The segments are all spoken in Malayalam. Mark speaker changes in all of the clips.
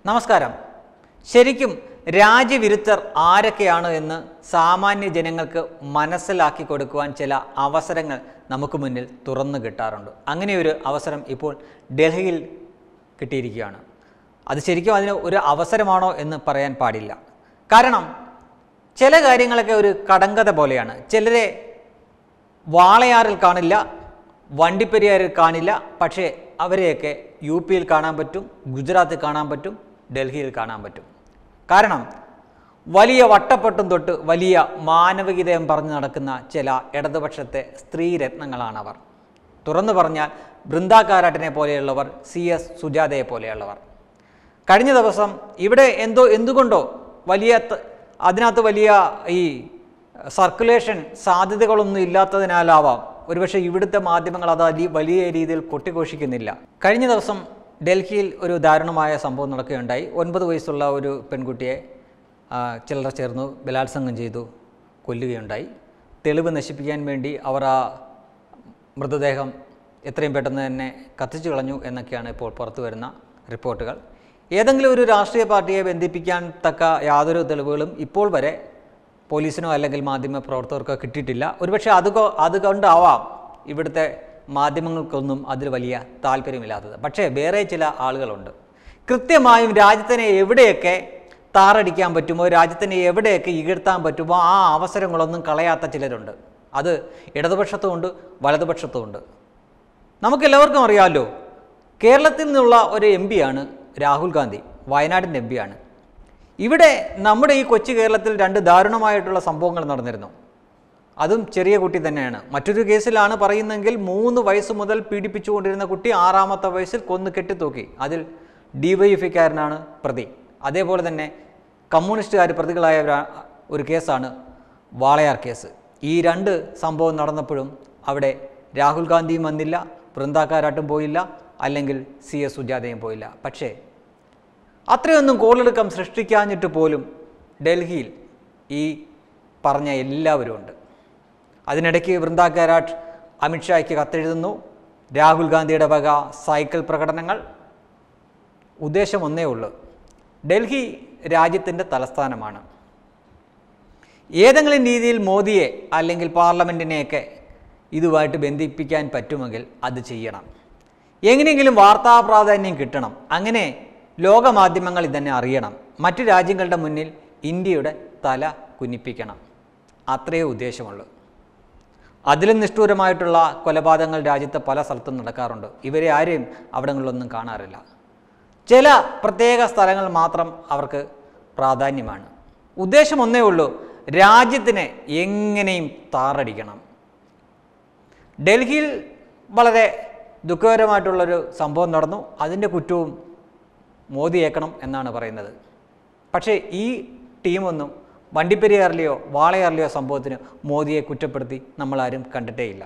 Speaker 1: നമസ്കാരം ശരിക്കും രാജ്യവിരുദ്ധർ ആരൊക്കെയാണ് എന്ന് സാമാന്യ ജനങ്ങൾക്ക് മനസ്സിലാക്കി കൊടുക്കുവാൻ ചില അവസരങ്ങൾ നമുക്ക് മുന്നിൽ തുറന്നു കിട്ടാറുണ്ട് അങ്ങനെ ഒരു അവസരം ഇപ്പോൾ ഡൽഹിയിൽ കിട്ടിയിരിക്കുകയാണ് അത് ശരിക്കും അതിന് ഒരു അവസരമാണോ എന്ന് പറയാൻ പാടില്ല കാരണം ചില കാര്യങ്ങളൊക്കെ ഒരു കടങ്കഥ പോലെയാണ് ചിലരെ വാളയാറിൽ കാണില്ല വണ്ടിപ്പെരിയാറിൽ കാണില്ല പക്ഷേ അവരെയൊക്കെ യു പിയിൽ കാണാൻ പറ്റും ഗുജറാത്തിൽ കാണാൻ പറ്റും ഡൽഹിയിൽ കാണാൻ പറ്റും കാരണം വലിയ വട്ടപ്പൊട്ടും തൊട്ട് വലിയ മാനവികതയും പറഞ്ഞു നടക്കുന്ന ചില ഇടതുപക്ഷത്തെ സ്ത്രീരത്നങ്ങളാണ് അവർ തുറന്നു പറഞ്ഞാൽ ബൃന്ദ കാരാട്ടിനെ പോലെയുള്ളവർ സി എസ് സുജാതയെ പോലെയുള്ളവർ കഴിഞ്ഞ ദിവസം ഇവിടെ എന്തോ എന്തുകൊണ്ടോ വലിയ ത- അതിനകത്ത് വലിയ ഈ സർക്കുലേഷൻ സാധ്യതകളൊന്നും ഇല്ലാത്തതിനാലാവാം ഒരുപക്ഷെ ഇവിടുത്തെ മാധ്യമങ്ങൾ അത് അതി വലിയ രീതിയിൽ കൊട്ടിഘോഷിക്കുന്നില്ല കഴിഞ്ഞ ദിവസം ഡൽഹിയിൽ ഒരു ദാരുണമായ സംഭവം നടക്കുകയുണ്ടായി ഒൻപത് വയസ്സുള്ള ഒരു പെൺകുട്ടിയെ ആ, ചിലർ ചേർന്ന് ബലാത്സംഗം ചെയ്തു കൊല്ലുകയുണ്ടായി തെളിവ് നശിപ്പിക്കാൻ വേണ്ടി അവർ ആ മൃതദേഹം എത്രയും പെട്ടെന്ന് തന്നെ കത്തിച്ചു കളഞ്ഞു എന്നൊക്കെയാണ് ഇപ്പോൾ പുറത്തു വരുന്ന റിപ്പോർട്ടുകൾ ഏതെങ്കിലും ഒരു രാഷ്ട്രീയ പാർട്ടിയെ ബന്ധിപ്പിക്കാൻ തക്ക യാതൊരു തെളിവുകളും ഇപ്പോൾ വരെ പോലീസിനോ അല്ലെങ്കിൽ മാധ്യമ പ്രവർത്തകർക്കോ കിട്ടിയിട്ടില്ല ഒരുപക്ഷെ അത് കൊ- അതുകൊണ്ടാവാം ഇവിടുത്തെ മാധ്യമങ്ങൾക്കൊന്നും അതിൽ വലിയ താല്പര്യമില്ലാത്തത് പക്ഷേ വേറെ ചില ആളുകളുണ്ട് കൃത്യമായും രാജ്യത്തിനെ എവിടെയൊക്കെ താറടിക്കാൻ പറ്റുമോ രാജ്യത്തിനെ എവിടെയൊക്കെ ഇകഴ്ത്താൻ പറ്റുമോ ആ അവസരങ്ങളൊന്നും കളയാത്ത ചിലരുണ്ട് അത് ഇടതുപക്ഷത്തുമുണ്ട് വലതുപക്ഷത്തുമുണ്ട് നമുക്കെല്ലാവർക്കും അറിയാമല്ലോ കേരളത്തിൽ നിന്നുള്ള ഒരു എം പിയാണ് രാഹുൽ ഗാന്ധി വയനാടിൻ്റെ എം പിയാണ് ഇവിടെ നമ്മുടെ ഈ കൊച്ചു കേരളത്തിൽ രണ്ട് ദാരുണമായിട്ടുള്ള സംഭവങ്ങൾ നടന്നിരുന്നു അതും ചെറിയ കുട്ടി തന്നെയാണ് മറ്റൊരു കേസിലാണ് പറയുന്നതെങ്കിൽ മൂന്ന് വയസ്സ് മുതൽ പീഡിപ്പിച്ചുകൊണ്ടിരുന്ന കുട്ടി ആറാമത്തെ വയസ്സിൽ കൊന്ന് കെട്ടിത്തൂക്കി അതിൽ ഡിവൈഎഫ്ഐക്കാരനാണ് പ്രതി അതേപോലെ തന്നെ കമ്മ്യൂണിസ്റ്റുകാർ പ്രതികളായ ഒരു- ഒരു കേസാണ് വാളയാർ കേസ് ഈ രണ്ട് സംഭവം നടന്നപ്പോഴും അവിടെ രാഹുൽ ഗാന്ധിയും വന്നില്ല വൃന്ദാക്കാരാട്ടും പോയില്ല അല്ലെങ്കിൽ സി എസ് സുജാതയും പോയില്ല പക്ഷേ അത്രയൊന്നും കോളെടുക്കം സൃഷ്ടിക്കാഞ്ഞിട്ട് പോലും ഡൽഹിയിൽ ഈ പറഞ്ഞ എല്ലാവരും ഉണ്ട് അതിനിടയ്ക്ക് വൃന്ദ കാരാട്ട് അമിത്ഷായ്ക്ക് കത്തെഴുതുന്നു രാഹുൽ ഗാന്ധിയുടെ വക സൈക്കിൾ പ്രകടനങ്ങൾ ഉദ്ദേശം ഒന്നേ ഉള്ളൂ ഡൽഹി രാജ്യത്തിൻ്റെ തലസ്ഥാനമാണ് ഏതെങ്കിലും രീതിയിൽ മോദിയെ അല്ലെങ്കിൽ പാർലമെൻറ്റിനെയൊക്കെ ഇതുമായിട്ട് ബന്ധിപ്പിക്കാൻ പറ്റുമെങ്കിൽ അത് ചെയ്യണം എങ്ങനെയെങ്കിലും വാർത്താ പ്രാധാന്യം കിട്ടണം അങ്ങനെ ലോകമാധ്യമങ്ങൾ ഇതന്നെ അറിയണം മറ്റു രാജ്യങ്ങളുടെ മുന്നിൽ ഇന്ത്യയുടെ തല കുനിപ്പിക്കണം അത്രയേ ഉദ്ദേശമുള്ളൂ അതിലും നിഷ്ഠൂരമായിട്ടുള്ള കൊലപാതകങ്ങൾ രാജ്യത്തെ പല സ്ഥലത്തും നടക്കാറുണ്ട് ഇവരെ ആരെയും അവിടങ്ങളിലൊന്നും കാണാറില്ല ചില പ്രത്യേക സ്ഥലങ്ങൾ മാത്രം അവർക്ക് പ്രാധാന്യമാണ് ഉദ്ദേശം ഒന്നേ ഉള്ളൂ രാജ്യത്തിനെ എങ്ങനെയും താറടിക്കണം ഡൽഹിയിൽ വളരെ ദുഃഖകരമായിട്ടുള്ളൊരു സംഭവം നടന്നു അതിൻ്റെ കുറ്റവും മോദി ഏക്കണം എന്നാണ് പറയുന്നത് പക്ഷേ ഈ ടീമൊന്നും വണ്ടിപ്പെരിയാറിലെയോ വാളയാറിലെയോ സംഭവത്തിന് മോദിയെ കുറ്റപ്പെടുത്തി നമ്മളാരും കണ്ടിട്ടേയില്ല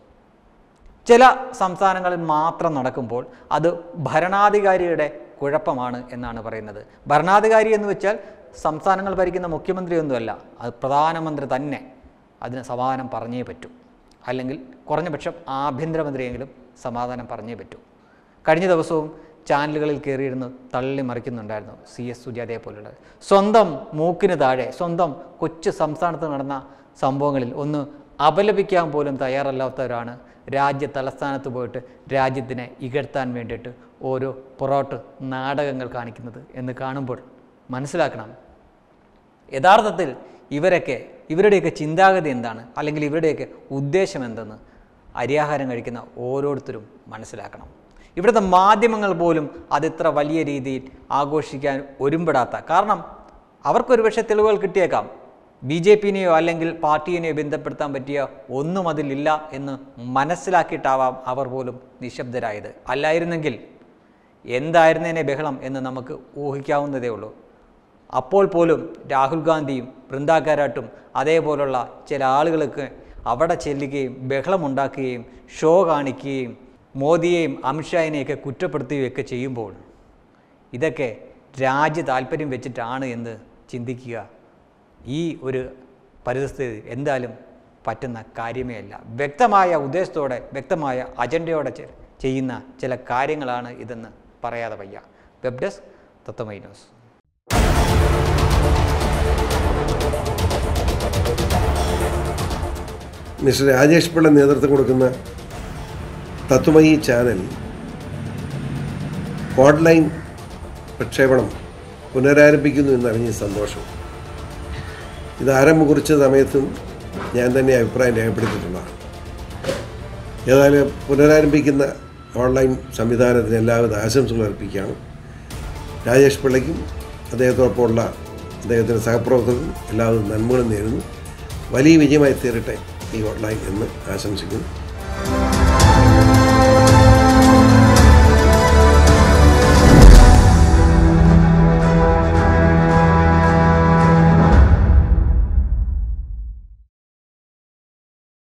Speaker 1: ചില സംസ്ഥാനങ്ങളിൽ മാത്രം നടക്കുമ്പോൾ അത് ഭരണാധികാരിയുടെ കുഴപ്പമാണ് എന്നാണ് പറയുന്നത് ഭരണാധികാരി എന്ന് വെച്ചാൽ സംസ്ഥാനങ്ങൾ ഭരിക്കുന്ന മുഖ്യമന്ത്രിയൊന്നുമല്ല അത് പ്രധാനമന്ത്രി തന്നെ അതിന് സമാധാനം പറഞ്ഞേ പറ്റൂ അല്ലെങ്കിൽ കുറഞ്ഞ പക്ഷം ആഭ്യന്തരമന്ത്രിയെങ്കിലും സമാധാനം പറഞ്ഞേ പറ്റൂ കഴിഞ്ഞ ദിവസവും ചാനലുകളിൽ കയറിയിരുന്ന് തള്ളി മറിക്കുന്നുണ്ടായിരുന്നു സി എസ് സുജാതയെ പോലുള്ള സ്വന്തം മൂക്കിന് താഴെ സ്വന്തം കൊച്ചു സംസ്ഥാനത്ത് നടന്ന സംഭവങ്ങളിൽ ഒന്ന് അപലപിക്കാൻ പോലും തയ്യാറല്ലാത്തവരാണ് രാജ്യ തലസ്ഥാനത്ത് പോയിട്ട് രാജ്യത്തിനെ ഇകഴ്ത്താൻ വേണ്ടിയിട്ട് ഓരോ പൊറോട്ട് നാടകങ്ങൾ കാണിക്കുന്നത് എന്ന് കാണുമ്പോൾ മനസ്സിലാക്കണം യഥാർത്ഥത്തിൽ ഇവരൊക്കെ ഇവരുടെയൊക്കെ ചിന്താഗതി എന്താണ് അല്ലെങ്കിൽ ഇവരുടെയൊക്കെ ഉദ്ദേശം എന്തെന്ന് അരിയാഹാരം കഴിക്കുന്ന ഓരോരുത്തരും മനസ്സിലാക്കണം ഇവിടുത്തെ മാധ്യമങ്ങൾ പോലും അതിത്ര വലിയ രീതിയിൽ ആഘോഷിക്കാൻ ഒരുമ്പെടാത്ത കാരണം അവർക്കൊരു പക്ഷേ തെളിവുകൾ കിട്ടിയേക്കാം ബി ജെ പിനെയോ അല്ലെങ്കിൽ പാർട്ടിയെയോ ബന്ധപ്പെടുത്താൻ പറ്റിയ ഒന്നും അതിലില്ല എന്ന് മനസ്സിലാക്കിയിട്ടാവാം അവർ പോലും നിശബ്ദരായത് അല്ലായിരുന്നെങ്കിൽ എന്തായിരുന്നേനെ ബഹളം എന്ന് നമുക്ക് ഊഹിക്കാവുന്നതേ ഉള്ളൂ അപ്പോൾ പോലും രാഹുൽ ഗാന്ധിയും ബൃന്ദാകാരാട്ടും അതേപോലുള്ള ചില ആളുകൾക്ക് അവിടെ ചെല്ലുകയും ബഹളമുണ്ടാക്കുകയും ഷോ കാണിക്കുകയും മോദിയെയും അമിത്ഷായിനെയൊക്കെ കുറ്റപ്പെടുത്തുകയൊക്കെ ചെയ്യുമ്പോൾ ഇതൊക്കെ രാജ്യ താല്പര്യം വെച്ചിട്ടാണ് എന്ന് ചിന്തിക്കുക ഈ ഒരു പരിസ്ഥിതി എന്തായാലും പറ്റുന്ന കാര്യമേ അല്ല വ്യക്തമായ ഉദ്ദേശത്തോടെ വ്യക്തമായ അജണ്ടയോടെ ചെ- ചെയ്യുന്ന ചില കാര്യങ്ങളാണ് ഇതെന്ന് പറയാതെ വയ്യ web desk Tattvamayi news
Speaker 2: mister Rajesh Pillai നേതൃത്വം കൊടുക്കുന്ന തത്വമയി ചാനൽ ഓൺലൈൻ പ്രക്ഷേപണം പുനരാരംഭിക്കുന്നു എന്നറിഞ്ഞ സന്തോഷം ഇത് ആരംഭം കുറിച്ച സമയത്തും ഞാൻ തന്നെ അഭിപ്രായം രേഖപ്പെടുത്തിയിട്ടുള്ളതാണ് ഏതായാലും പുനരാരംഭിക്കുന്ന ഓൺലൈൻ സംവിധാനത്തിന് എല്ലാവിധ ആശംസകൾ അർപ്പിക്കുകയാണ് രാജേഷ് പിള്ളയ്ക്കും അദ്ദേഹത്തോടൊപ്പമുള്ള അദ്ദേഹത്തിൻ്റെ സഹപ്രവർത്തകർക്കും എല്ലാവിധ നന്മകളും നേരുന്നു വലിയ വിജയമായി തീരട്ടെ ഈ ഓൺലൈൻ എന്ന് ആശംസിക്കുന്നു